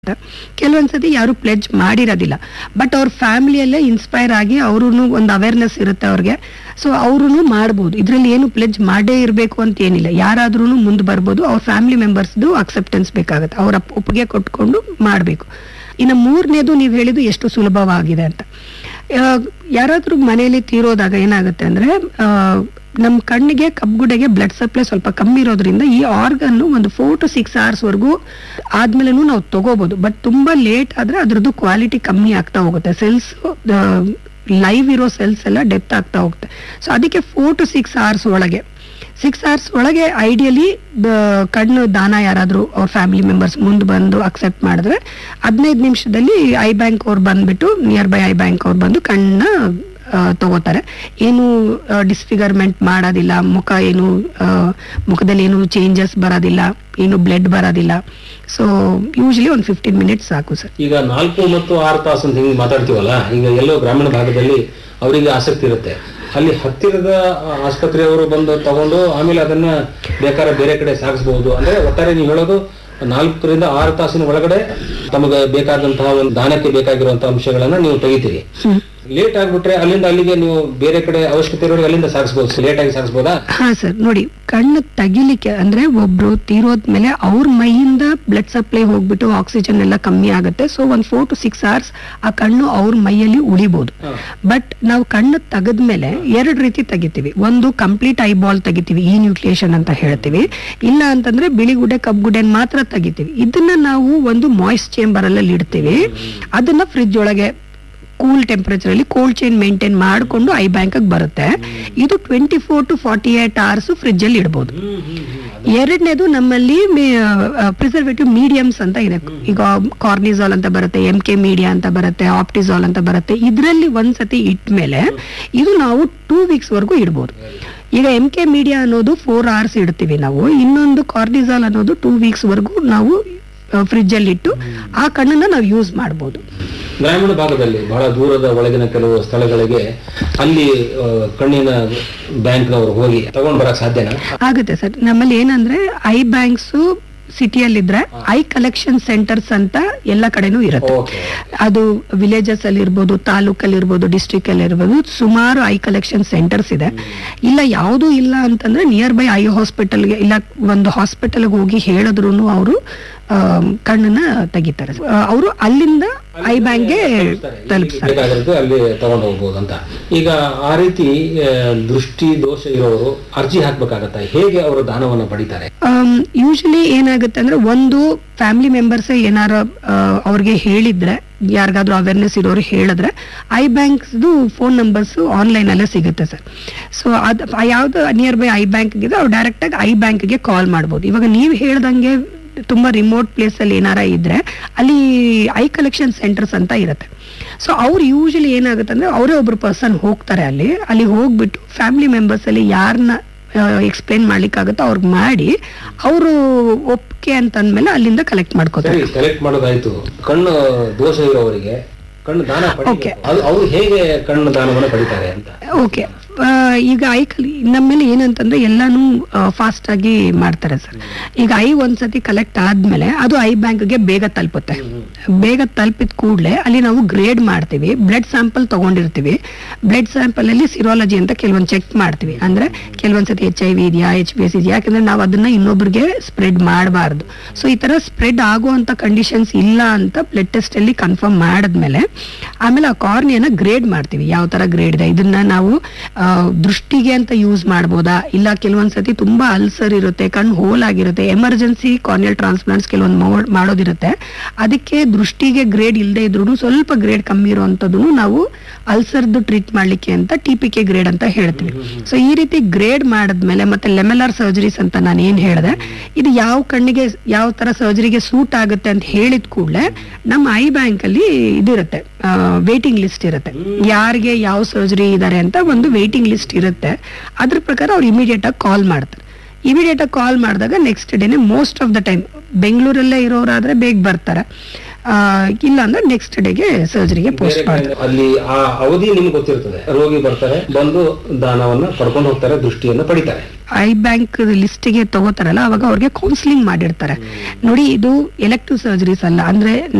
ಅಂತ ಕೆಲವೊಂದ್ಸತಿ ಯಾರು pledge ಮಾಡಿರೋದಿಲ್ಲ but ಅವ್ರ ಫ್ಯಾಮಿಲಿಯಲ್ಲೇ ಇನ್ಸ್ಪೈರ್ ಆಗಿ ಅವ್ರೂ ಒಂದು ಅವೇರ್ನೆಸ್ ಇರುತ್ತೆ ಅವ್ರಿಗೆ ಸೊ ಅವ್ರೂ ಮಾಡ್ಬೋದು ಇದರಲ್ಲಿ ಏನು ಪ್ಲೆಜ್ ಮಾಡೇ ಇರಬೇಕು ಅಂತ ಏನಿಲ್ಲ ಯಾರಾದ್ರೂ ಮುಂದೆ ಬರ್ಬೋದು ಅವ್ರ ಫ್ಯಾಮಿಲಿ ಮೆಂಬರ್ಸ್ದು ಅಕ್ಸೆಪ್ಟೆನ್ಸ್ ಬೇಕಾಗುತ್ತೆ ಅವ್ರ ಅಪ್- ಒಪ್ಪಿಗೆ ಕೊಟ್ಕೊಂಡು ಮಾಡಬೇಕು ಇನ್ನು ಮೂರನೇದು ನೀವು ಹೇಳಿದ್ದು ಎಷ್ಟು ಸುಲಭವಾಗಿದೆ ಅಂತ ಆ, ಯಾರಾದ್ರೂ ಮನೆಯಲ್ಲಿ ತೀರೋದಾಗ ಏನಾಗುತ್ತೆ ಅಂದ್ರೆ ಆ, ನಮ್ ಕಣ್ಣಿಗೆ ಕಬ್ಗುಡೆಗೆ ಬ್ಲಡ್ ಸಪ್ಲೈ ಸ್ವಲ್ಪ ಕಮ್ಮಿ ಇರೋದ್ರಿಂದ ಈ ಆರ್ಗನ್ ಒಂದು ಫೋರ್ ಟು ಸಿಕ್ಸ್ ಅವರ್ಸ್ ವರೆಗೂ ಆದ್ಮೇಲೆನೂ ನಾವು ತಗೋಬಹುದು ಬಟ್ ತುಂಬಾ ಲೇಟ್ ಆದ್ರೆ ಅದ್ರದ್ದು ಕ್ವಾಲಿಟಿ ಕಮ್ಮಿ ಆಗ್ತಾ ಹೋಗುತ್ತೆ ಸೆಲ್ಸ್ ಲೈವ್ ಇರೋ ಸೆಲ್ಸ್ ಎಲ್ಲ ಡೆಪ್ತ್ ಆಗ್ತಾ ಹೋಗುತ್ತೆ ಸೊ ಅದಕ್ಕೆ ಫೋರ್ ಟು ಸಿಕ್ಸ್ ಅವರ್ಸ್ ಒಳಗೆ ಸಿಕ್ಸ್ ಅವರ್ಸ್ ಒಳಗೆ ಐಡಿಯಲಿ ಕಣ್ಣು ದಾನ ಯಾರಾದರೂ ಅವ್ರ ಫ್ಯಾಮಿಲಿ ಮೆಂಬರ್ಸ್ ಮುಂದೆ ಬಂದು ಅಕ್ಸೆಪ್ಟ್ ಮಾಡಿದ್ರೆ ಹದಿನೈದು ನಿಮಿಷದಲ್ಲಿ ಐ ಬ್ಯಾಂಕ್ ಅವ್ರು ಬಂದ್ಬಿಟ್ಟು ನಿಯರ್ ಬೈ ಐ ಬ್ಯಾಂಕ್ ಅವ್ರು ಬಂದು ಕಣ್ಣನ್ನ ಆ, ತಗೋತಾರೆ ಏನು ಡಿಸ್ಫಿಗರ್ಮೆಂಟ್ ಮಾಡೋದಿಲ್ಲ ಮುಖ ಏನು ಆ, ಮುಖದಲ್ಲಿ ಏನು ಚೇಂಜಸ್ ಬರೋದಿಲ್ಲ ಏನು ಬ್ಲಡ್ ಬರೋದಿಲ್ಲ ಸೊ ಯೂಶಲಿ ಒಂದು ಫಿಫ್ಟೀನ್ ಮಿನಿಟ್ಸ್ ಸಾಕು ಸರ್ ಈಗ ನಾಲ್ಕು ಮತ್ತು ಆರು ತಾಸು ಅಂತ ಹಿಂಗೆ ಮಾತಾಡ್ತೀವಲ್ಲ ಈಗ ಎಲ್ಲೋ ಗ್ರಾಮೀಣ ಭಾಗದಲ್ಲಿ ಅವರಿಗೆ ಆಸಕ್ತಿ ಇರುತ್ತೆ ಅಲ್ಲಿ ಹತ್ತಿರದ ಆ, ಆಸ್ಪತ್ರೆಯವರು ಬಂದು ತಗೊಂಡು ಆಮೇಲೆ ಅದನ್ನ ಬೇಕಾದ್ರೆ ಬೇರೆ ಕಡೆ ಸಾಗಿಸಬಹುದು ಅಂದ್ರೆ ಒಟ್ಟಾರೆ ನೀವು ಹೇಳೋದು ನಾಲ್ಕರಿಂದ ಆರು ತಾಸಿನ ಒಳಗಡೆ ತಮಗೆ ಬೇಕಾದಂತಹ ಒಂದು ದಾನಕ್ಕೆ ಬೇಕಾಗಿರುವಂತಹ ಅಂಶಗಳನ್ನ ನೀವು ತೆಗಿತೀರಿ ಲೇಟ್ ಆಗ್ಬಿಟ್ರೆ ಅಲ್ಲಿಂದ ಅಲ್ಲಿಗೆ ನೀವು ಬೇರೆ ಕಡೆ ಅವಶ್ಯಕತೆ ಇರೋರಿಗೆ ಅಲ್ಲಿಂದ ಸಾಗಿಸಬಹುದು ಲೇಟ್ ಆಗಿ ಸಾಗಿಸಬಹುದಾ ಹಾ ಸರ್ ನೋಡಿ ಕಣ್ಣು ತೆಗಿಲಿಕ್ಕೆ ಅಂದ್ರೆ ಒಬ್ರು ತೀರೋದ್ಮೇಲೆ ಅವ್ರ ಮೈಯಿಂದ ಬ್ಲಡ್ ಸಪ್ಲೈ ಹೋಗ್ಬಿಟ್ಟು ಆಕ್ಸಿಜನ್ ಎಲ್ಲ ಕಮ್ಮಿ ಆಗುತ್ತೆ ಸೊ ಒಂದ್ ಫೋರ್ ಟು ಸಿಕ್ಸ್ ಅವರ್ಸ್ ಆ ಕಣ್ಣು ಅವ್ರ ಮೈಯಲ್ಲಿ ಉಳಿಬಹುದು ಬಟ್ ನಾವು ಕಣ್ಣು ತೆಗೆದ್ಮೇಲೆ ಎರಡು ರೀತಿ ತೆಗಿತೀವಿ ಒಂದು ಕಂಪ್ಲೀಟ್ ಐಬಾಲ್ ತೆಗಿತೀವಿ ಈ ನ್ಯೂಕ್ಲಿಯೇಷನ್ ಅಂತ ಹೇಳ್ತೀವಿ ಇಲ್ಲ ಅಂತಂದ್ರೆ ಬಿಳಿಗುಡ್ಡೆ ಕಬ್ಗುಡ್ಡೆ ಮಾತ್ರ ತೆಗಿತೀವಿ ಇದನ್ನ ನಾವು ಒಂದು ಮಾಯ್ಸ್ಟ್ ಚೇಂಬರ್ ಅಲ್ಲಿ ಇಡ್ತೀವಿ ಅದನ್ನ ಫ್ರಿಜ್ ಒಳಗೆ ಕೂಲ್ ಟೆಂಪರೇಚರ್ ಅಲ್ಲಿ ಕೋಲ್ಡ್ ಚೈನ್ ಮೇಂಟೈನ್ ಮಾಡಿಕೊಂಡು ಐ ಬ್ಯಾಂಕ್ ಬರುತ್ತೆ ಇದು twenty four to forty eight hours fridge ಅಲ್ಲಿ ಇಡಬಹುದು ಎರಡನೇದು ನಮ್ಮಲ್ಲಿ ಪ್ರಿಸರ್ವೇಟಿವ್ ಮೀಡಿಯಮ್ಸ್ ಅಂತ ಇದೆ ಈಗ ಕಾರ್ನಿಸಾಲ್ ಅಂತ ಬರುತ್ತೆ ಎಂ ಕೆ ಮೀಡಿಯಾ ಅಂತ ಬರುತ್ತೆ ಆಪ್ಟಿಸಾಲ್ ಅಂತ ಬರುತ್ತೆ ಇದರಲ್ಲಿ ಒಂದ್ಸತಿ ಇಟ್ಮೇಲೆ ಇದು ನಾವು ಟೂ ವೀಕ್ಸ್ ವರೆಗೂ ಇಡ್ಬೋದು ಈಗ ಎಂ ಕೆ ಮೀಡಿಯಾ ಅನ್ನೋದು ಫೋರ್ ಅವರ್ಸ್ ಇಡ್ತೀವಿ ನಾವು ಇನ್ನೊಂದು ಕಾರ್ನಿಸಾಲ್ ಅನ್ನೋದು ಟೂ ವೀಕ್ಸ್ ವರೆಗೂ ನಾವು ಫ್ರಿಜ್ ಅಲ್ಲಿ ಇಟ್ಟು ಆ ಕಣ್ಣನ್ನ ನಾವು ಯೂಸ್ ಮಾಡ್ಬೋದು ಗ್ರಾಮೀಣ ಭಾಗದಲ್ಲಿ ಬಹಳ ದೂರದ ಒಳಗಿನ ಕೆಲವು ಸ್ಥಳಗಳಿಗೆ ಅಲ್ಲಿ ಆ, ಕಣ್ಣಿನ ಬ್ಯಾಂಕ್ನವರು ಹೋಗಿ ತಗೊಂಡ್ ಬರಕ್ ಸಾಧ್ಯನಾ ಆಗುತ್ತೆ ಸರ್ ನಮ್ಮಲ್ಲಿ ಏನಂದ್ರೆ ಐ ಬ್ಯಾಂಕ್ಸ್ ಸಿಟಿಯಲ್ಲಿದ್ರೆ ಐ ಕಲೆಕ್ಷನ್ ಸೆಂಟರ್ಸ್ ಅಂತ ಎಲ್ಲ ಕಡೆನೂ ಇರುತ್ತೆ ಓಕೆ ಅದು ವಿಲೇಜಸ್ ಅಲ್ಲಿ ಇರ್ಬೋದು ತಾಲೂಕಲ್ಲಿ ಇರ್ಬೋದು ಡಿಸ್ಟ್ರಿಕ್ಟ್ ಅಲ್ಲಿ ಇರ್ಬೋದು ಸುಮಾರು ಐ ಕಲೆಕ್ಷನ್ ಸೆಂಟರ್ಸ್ ಇದೆ ಇಲ್ಲ ಯಾವುದು ಇಲ್ಲ ಅಂತಂದ್ರೆ ನಿಯರ್ ಬೈ ಐ ಹಾಸ್ಪಿಟಲ್ಗೆ ಇಲ್ಲ ಒಂದು ಹಾಸ್ಪಿಟಲ್ಗೆ ಹೋಗಿ ಹೇಳಿದ್ರು ಅವರು ಕಣ್ಣನ್ನ ತೆಗಿತಾರೆ ಅವರು ಅಲ್ಲಿಂದ ಐ ಬ್ಯಾಂಕ್ಗೆ ತಲುಪಿಸ್ತಾರೆ ಬೇಕಾಗಿರೋದು ಅಲ್ಲಿ ತಗೊಂಡು ಹೋಗ್ಬೋದು ಅಂತ ಈಗ ಆ ರೀತಿ ಆ, ದೃಷ್ಟಿ ದೋಷ ಇರೋರು ಅರ್ಜಿ ಹಾಕ್ಬೇಕಾಗತ್ತ ಹೇಗೆ ಅವರು ದಾನವನ್ನ ಪಡಿತಾರೆ ಯೂಶಲಿ ಏನಾಗುತ್ತೆ ಅಂದ್ರೆ ಒಂದು ಫ್ಯಾಮಿಲಿ ಮೆಂಬರ್ಸ್ ಏನಾರ ಆ, ಅವ್ರಿಗೆ ಹೇಳಿದ್ರೆ ಯಾರಿಗಾದ್ರೂ ಅವೇರ್ನೆಸ್ ಇರೋರು ಹೇಳಿದ್ರೆ ಐ ಬ್ಯಾಂಕ್ಸ್ದು ಫೋನ್ ನಂಬರ್ಸ್ ಆನ್ಲೈನ್ ಅಲ್ಲೇ ಸಿಗುತ್ತೆ ಸರ್ ಸೊ ಅದು ಯಾವ್ದು ನಿಯರ್ ಬೈ ಐ ಬ್ಯಾಂಕ್ ಇದೆ ಅವ್ರು ಡೈರೆಕ್ಟ್ ಆಗಿ ಐ ಬ್ಯಾಂಕ್ಗೆ ಕಾಲ್ ಮಾಡ್ಬೋದು ಇವಾಗ ನೀವು ಹೇಳ್ದಂಗೆ ತುಂಬಾ ರಿಮೋಟ್ ಪ್ಲೇಸ್ ಅಲ್ಲಿ ಏನಾರ ಇದ್ರೆ ಅಲ್ಲಿ ಐ ಕಲೆಕ್ಷನ್ ಸೆಂಟರ್ಸ್ ಅಂತ ಇರುತ್ತೆ ಸೊ ಅವ್ರು ಯೂಶಲಿ ಏನಾಗುತ್ತೆ ಅಂದ್ರೆ ಅವರೇ ಒಬ್ರು ಪರ್ಸನ್ ಹೋಗ್ತಾರೆ ಅಲ್ಲಿ ಅಲ್ಲಿ ಹೋಗ್ಬಿಟ್ಟು ಫ್ಯಾಮಿಲಿ ಮೆಂಬರ್ಸ್ ಅಲ್ಲಿ ಯಾರನ್ನ ಎಕ್ಸ್ಪ್ಲೈನ್ ಮಾಡ್ಲಿಕ್ಕಾಗುತ್ತೋ ಅವ್ರಿಗೆ ಮಾಡಿ ಅವರು ಒಪ್ಪಿಗೆ ಅಂತ ಅಂದ್ಮೇಲೆ ಅಲ್ಲಿಂದ ಕಲೆಕ್ಟ್ ಮಾಡ್ಕೋತಾರೆ ಸರಿ ಕಲೆಕ್ಟ್ ಮಾಡೋದಾಯ್ತು ಕಣ್ಣು ದೋಷ ಇರೋವರಿಗೆ ಕಣ್ಣು ದಾನ ಪಡಿಬೇಕು. Okay. ಅದು ಅವ್ರು ಹೇಗೆ ಕಣ್ಣು ದಾನವನ್ನ ಪಡಿತಾರೆ ಅಂತ ಓಕೆ ಈಗ ಐ ಕಲಿ ನಮ್ಮಲ್ಲಿ ಏನಂತಂದ್ರೆ ಎಲ್ಲಾನು ಫಾಸ್ಟ್ ಆಗಿ ಮಾಡ್ತಾರೆ ಸರ್ ಈಗ ಐ ಒಂದ್ಸತಿ ಕಲೆಕ್ಟ್ ಆದ್ಮೇಲೆ ಅದು ಐ ಬ್ಯಾಂಕ್ಗೆ ಬೇಗ ತಲುಪುತ್ತೆ ಬೇಗ ತಲುಪಿದ ಕೂಡಲೇ ಅಲ್ಲಿ ನಾವು ಗ್ರೇಡ್ ಮಾಡ್ತೀವಿ ಬ್ಲಡ್ ಸ್ಯಾಂಪಲ್ ತಗೊಂಡಿರ್ತೀವಿ ಬ್ಲಡ್ ಸ್ಯಾಂಪಲ್ ಅಲ್ಲಿ ಸಿರಾಲಜಿ ಅಂತ ಕೆಲವೊಂದು ಚೆಕ್ ಮಾಡ್ತೀವಿ ಅಂದ್ರೆ ಕೆಲವೊಂದ್ಸತಿ ಎಚ್ ಐ ವಿ ಇದೆಯಾ ಎಚ್ ಬಿ ಎಸ್ ಇದೆಯಾ ಯಾಕಂದ್ರೆ ನಾವು ಅದನ್ನ ಇನ್ನೊಬ್ರಿಗೆ ಸ್ಪ್ರೆಡ್ ಮಾಡಬಾರ್ದು ಸೊ ಈ ತರ ಸ್ಪ್ರೆಡ್ ಆಗುವಂತ ಕಂಡೀಷನ್ಸ್ ಇಲ್ಲ ಅಂತ ಬ್ಲಡ್ ಟೆಸ್ಟ್ ಅಲ್ಲಿ ಕನ್ಫರ್ಮ್ ಮಾಡಿದ್ಮೇಲೆ ಆಮೇಲೆ ಆ ಕಾರ್ನಿಯನ್ನ ಗ್ರೇಡ್ ಮಾಡ್ತೀವಿ ಯಾವ ತರ ಗ್ರೇಡ್ ಇದೆ ಇದನ್ನ ನಾವು ಆ, ದೃಷ್ಟಿಗೆ ಅಂತ ಯೂಸ್ ಮಾಡ್ಬೋದಾ ಇಲ್ಲ ಕೆಲವೊಂದ್ಸತಿ ತುಂಬಾ ಅಲ್ಸರ್ ಇರುತ್ತೆ ಕಣ್ಣು ಹೋಲ್ ಆಗಿರುತ್ತೆ ಎಮರ್ಜೆನ್ಸಿ ಕಾರ್ನಿಯಲ್ ಟ್ರಾನ್ಸ್ಪ್ಲಾಂಟ್ಸ್ ಕೆಲವೊಂದು ಮೋ- ಮಾಡೋದಿರುತ್ತೆ ಅದಕ್ಕೆ ದೃಷ್ಟಿಗೆ ಗ್ರೇಡ್ ಇಲ್ಲದೆ ಇದ್ರು ಸ್ವಲ್ಪ ಗ್ರೇಡ್ ಕಮ್ಮಿ ಇರುವಂತದ್ದು ನಾವು ಅಲ್ಸರ್ದು ಟ್ರೀಟ್ ಮಾಡ್ಲಿಕ್ಕೆ ಅಂತ ಟಿ ಪಿ ಕೆ ಗ್ರೇಡ್ ಅಂತ ಹೇಳ್ತೀವಿ ಸೊ ಈ ರೀತಿ ಗ್ರೇಡ್ ಮಾಡಿದ್ಮೇಲೆ ಮತ್ತೆ ಲೆಮೆಲಾರ್ ಸರ್ಜರೀಸ್ ಅಂತ ನಾನು ಏನ್ ಹೇಳಿದೆ ಇದು ಯಾವ ಕಣ್ಣಿಗೆ ಯಾವ ತರ ಸರ್ಜರಿಗೆ ಸೂಟ್ ಆಗುತ್ತೆ ಅಂತ ಹೇಳಿದ ಕೂಡಲೇ ನಮ್ಮ ಐ ಬ್ಯಾಂಕ್ ಅಲ್ಲಿ ಇದಿರುತ್ತೆ ವೇಟಿಂಗ್ ಲಿಸ್ಟ್ ಇರುತ್ತೆ ಯಾರಿಗೆ ಯಾವ ಸರ್ಜರಿ ಇದಾರೆ ಅಂತ ಒಂದು ವೇಟಿಂಗ್ ಲಿಸ್ಟ್ ಇರುತ್ತೆ ಅದ್ರ ಪ್ರಕಾರ ಅವ್ರು ಇಮಿಡಿಯೇಟ್ ಆಗಿ ಕಾಲ್ ಮಾಡ್ತಾರೆ ಇಮಿಡಿಯೇಟ್ ಆಗಿ ಕಾಲ್ ಮಾಡಿದಾಗ ನೆಕ್ಸ್ಟ್ ಡೇನೆ ಮೋಸ್ಟ್ ಆಫ್ ದ ಟೈಮ್ ಬೆಂಗಳೂರಲ್ಲೇ ಇರೋರಾದ್ರೆ ಬೇಗ ಬರ್ತಾರೆ ಆ, ಇಲ್ಲ ಅಂದ್ರೆ ನೆಕ್ಸ್ಟ್ ಡೇಗೆ ಸರ್ಜರಿಗೆ ಪೋಸ್ಟ್ ಬೇರೆ ಮಾಡ್ತಾರೆ ಕಡೆ ಅಲ್ಲಿ ಆ ಅವಧಿ ನಿಮ್ಗೆ ಗೊತ್ತಿರ್ತದೆ ರೋಗಿ ಬರ್ತಾರೆ ಬಂದು ದಾನವನ್ನ ಪಡ್ಕೊಂಡು ಹೋಗ್ತಾರೆ ದೃಷ್ಟಿಯನ್ನ ಪಡಿತಾರೆ ಐ ಬ್ಯಾಂಕ್ ಲಿಸ್ಟಿಗೆ ತಗೋತಾರಲ್ಲ ಅವಾಗ ಅವ್ರಿಗೆ ಕೌನ್ಸಿಲಿಂಗ್ ಮಾಡಿರ್ತಾರೆ ನೋಡಿ ಇದು ಎಲೆಕ್ಟಿವ್ ಸರ್ಜರೀಸ್ ಅಲ್ಲ ಅಂದ್ರೆ